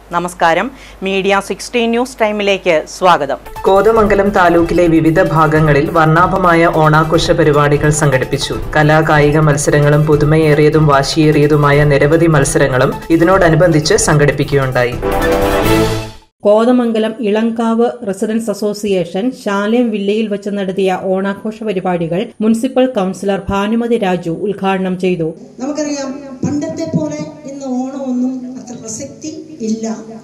നമസ്കാരം media sixteen news ടൈമിലേക്ക് സ്വാഗതം കോതമംഗലം താലൂക്കിലെ വിവിധ ഭാഗങ്ങളിൽ വർണ്ണാഭമായ ഓണാഘോഷ പരിപാടികൾ സംഘടിപ്പിച്ചു കലാ കായിക മത്സരങ്ങളും പുതുമയേറിയതും വാശിയേറിയതുമായ നിരവധി മത്സരങ്ങളും ഇതിനോടനുബന്ധിച്ച് സംഘടിപ്പിക്കുകയുണ്ടായി Kothamangalam Elamkavu residence association Shalem വില്ലയിൽ വെച്ച് നടത്തിയ ഓണാഘോഷ പരിപാടികൾ മുനിസിപ്പൽ കൌൺസിലർ ഭാനുമതി രാജു ഉദ്ഘാടനം ചെയ്തു നമുക്കറിയാം പണ്ടത്തെ പോലെ ഇന്ന് ഓണമൊന്നും അത്ര പ്രസക്തി ഇല്ല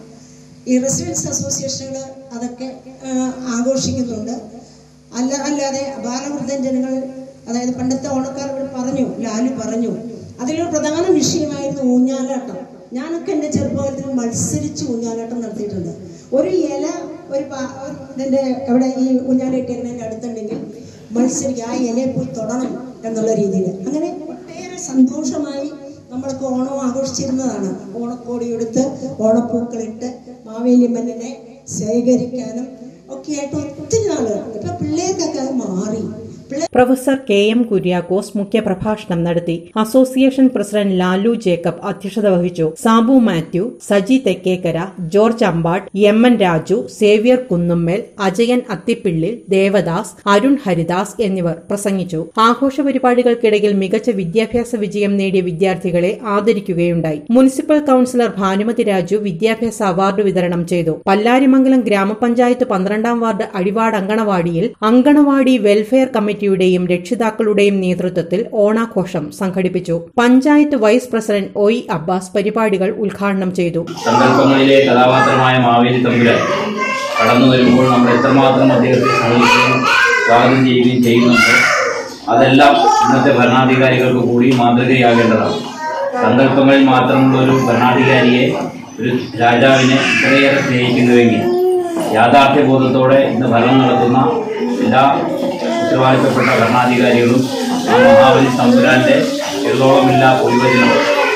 ഈ റെസിഡൻസ് അസോസിയേഷനുകൾ അതൊക്കെ ആ, ആഘോഷിക്കുന്നുണ്ട് അല്ല അല്ലാതെ ബാലവൃദ്ധൻ ജനങ്ങൾ അതായത് പണ്ടത്തെ ഓണക്കാർ ഇവിടെ പറഞ്ഞു ലാലു പറഞ്ഞു അതിലൊരു പ്രധാന വിഷയമായിരുന്നു ഊഞ്ഞാലാട്ടം ഞാനൊക്കെ എൻ്റെ ചെറുപ്പകാലത്തിൽ മത്സരിച്ച് ഊഞ്ഞാലാട്ടം നടത്തിയിട്ടുണ്ട് ഒരു ഇല ഒരു പാ- ഒരു ഇതിൻ്റെ എവിടെ ഈ ഊഞ്ഞാലിട്ടിരുന്നതിൻ്റെ അടുത്തുണ്ടെങ്കിൽ മത്സരിക്കുക ആ ഇലയെ പോയി തൊടണം എന്നുള്ള രീതിയിൽ അങ്ങനെ ഒട്ടേറെ സന്തോഷമായി നമ്മളൊക്കെ ഓണം ആഘോഷിച്ചിരുന്നതാണ് ഓണക്കോടിയെടുത്ത് ഓണപ്പൂക്കളിട്ട് മാവേലിയമ്മനെ ശേഖരിക്കാനും ഒക്കെ ആയിട്ട് ഒത്തിരി നാളുകൾ ഇപ്പൊ പിള്ളേർക്കൊക്കെ അത് മാറി പിള്ളേർ പ്രൊഫസർ കെ എം കുര്യാക്കോസ് മുഖ്യപ്രഭാഷണം നടത്തി അസോസിയേഷൻ പ്രസിഡന്റ് ലാലു ജേക്കബ് അധ്യക്ഷത വഹിച്ചു സാബു മാത്യു സജി തെക്കേക്കര ജോർജ് അമ്പാട് എം എൻ രാജു സേവ്യർ കുന്നുമ്മേൽ അജയൻ അത്തിപ്പിള്ളിൽ ദേവദാസ് അരുൺ ഹരിദാസ് എന്നിവർ പ്രസംഗിച്ചു ആഘോഷ പരിപാടികൾക്കിടയിൽ മികച്ച വിദ്യാഭ്യാസ വിജയം നേടിയ വിദ്യാർത്ഥികളെ ആദരിക്കുകയുണ്ടായി മുനിസിപ്പൽ കൌൺസിലർ ഭാനുമതി രാജു വിദ്യാഭ്യാസ അവാർഡ് വിതരണം ചെയ്തു പല്ലാരിമംഗലം ഗ്രാമപഞ്ചായത്ത് പന്ത്രണ്ടാം വാർഡ് അടിവാട് അങ്കണവാടിയിൽ അങ്കണവാടി വെൽഫെയർ കമ്മിറ്റിയുടെയും രക്ഷിതാക്കളുടെയും നേതൃത്വത്തിൽ ഓണാഘോഷം സംഘടിപ്പിച്ചു പഞ്ചായത്ത് വൈസ് പ്രസിഡന്റ് ഒയ് അബ്ബാസ് പരിപാടികൾ ഉദ്ഘാടനം ചെയ്തു സങ്കല്പങ്ങളിലെ കഥാപാത്രമായ മാവേലി തമ്പുരാൻ കടന്നു വരുമ്പോൾ നമ്മൾ എത്രമാത്രം അദ്ദേഹത്തെ സ്നേഹിക്കുകയും സ്വാഗതം ചെയ്യുകയും ചെയ്യുന്നുണ്ട് അതെല്ലാം ഇന്നത്തെ ഭരണാധികാരികൾക്ക് കൂടി മാതൃകയാകേണ്ടതാണ് സങ്കല്പങ്ങളിൽ മാത്രമുള്ള ഒരു ഭരണാധികാരിയെ ഒരു രാജാവിനെ ഇത്രയേറെ സ്നേഹിക്കുന്നുവെങ്കിൽ യാഥാർത്ഥ്യബോധത്തോടെ ഇന്ന് ഭരണം നടത്തുന്ന എല്ലാ ഉത്തരവാദിത്തപ്പെട്ട ഭരണാധികാരികളും ആ മഹാബലി തമ്പുരാന്റെ എള്ളോളമില്ല പൊലിവചനം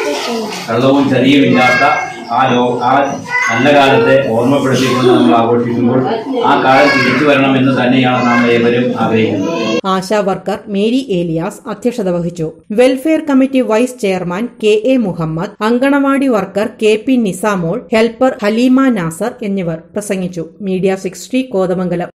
കള്ളവും ചതിയുമില്ലാത്ത ആ ലോ ആ നല്ല കാലത്തെ ഓർമ്മപ്പെടുത്തിക്കൊണ്ട് നമ്മൾ ആഘോഷിക്കുമ്പോൾ ആ കാലം തിരിച്ചു വരണമെന്ന് തന്നെയാണ് നാം ഏവരും ആഗ്രഹിക്കുന്നത് ആശാ വർക്കർ മേരി ഏലിയാസ് അധ്യക്ഷത വഹിച്ചു welfare committee vice chairman K A Muhammad anganwadi worker K P Nisamol helper Haleema Nasar എന്നിവർ പ്രസംഗിച്ചു മീഡിയ സിക്സ്റ്റി കോതമംഗലം